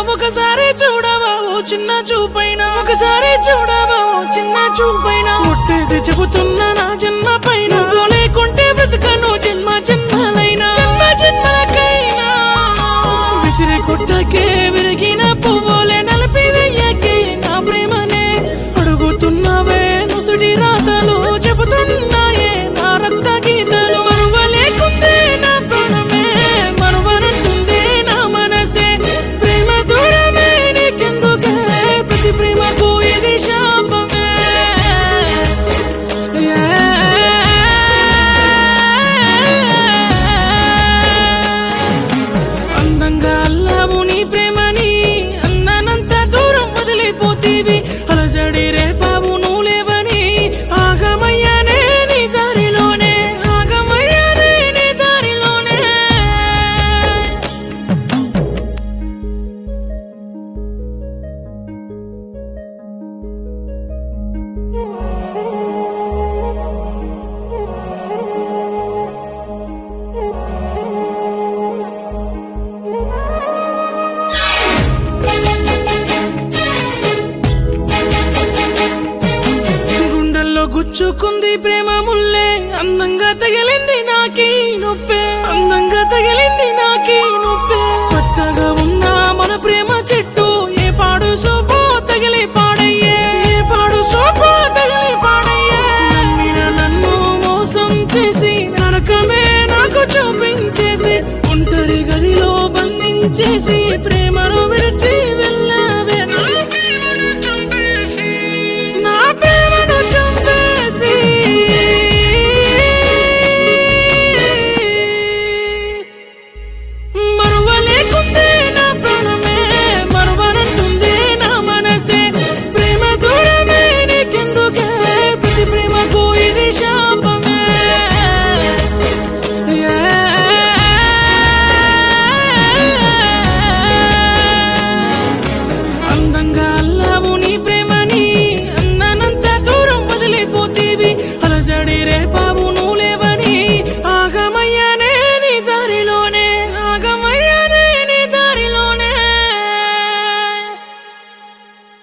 ఒకసారి చూడవా ఓ చిన్న చూపైన ఒకసారి చూడవా ఓ చిన్న చూపైన ముట్టేసి చెబుతున్నా నా జన్మ పైన నువ్వు లేకుంటే బ్రతకను జన్మ జన్మలైనా జన్మ జన్మలకైనా విసిరి కొట్టకే విరిగిన పువ్వులే నలిపి వెయ్యకే నా ప్రేమనే అడుగుతున్నావే నుదుడి రాతలు చెబుతున్నాయే నా రక్త గీతలు మరువలేకుందే నా ప్రాణమే మరువనంటుందే నా మనసే ప్రేమ దూరమే నీకెందుకే ప్రతి ప్రేమకు ఇది శాపమే అందంగా అల్లావు నీ ప్రేమని అందనంత దూరం వదిలిపోతీవి అలజడి రేపావు నువ్వు లేవని ఆగమయ్యానే నీ దారిలోనే ఆగమయ్యానే నీ దారిలోనే గుండెల్లో గుచ్చుకుంది ప్రేమ ముల్లే అందంగా తగిలింది నాకీ నొప్పే అందంగా తగిలింది నాకీ నొప్పే పచ్చగా ఉన్న మన ప్రేమ చెట్టు ఏ పాడు సోపో తగిలి పాడయ్యే ఏ పాడు సోపో తగిలి పాడయ్యే నమ్మిన నన్ను మోసం చేసి నరకమే నాకు చూపించేసి ఒంటరి గదిలో బంధించేసి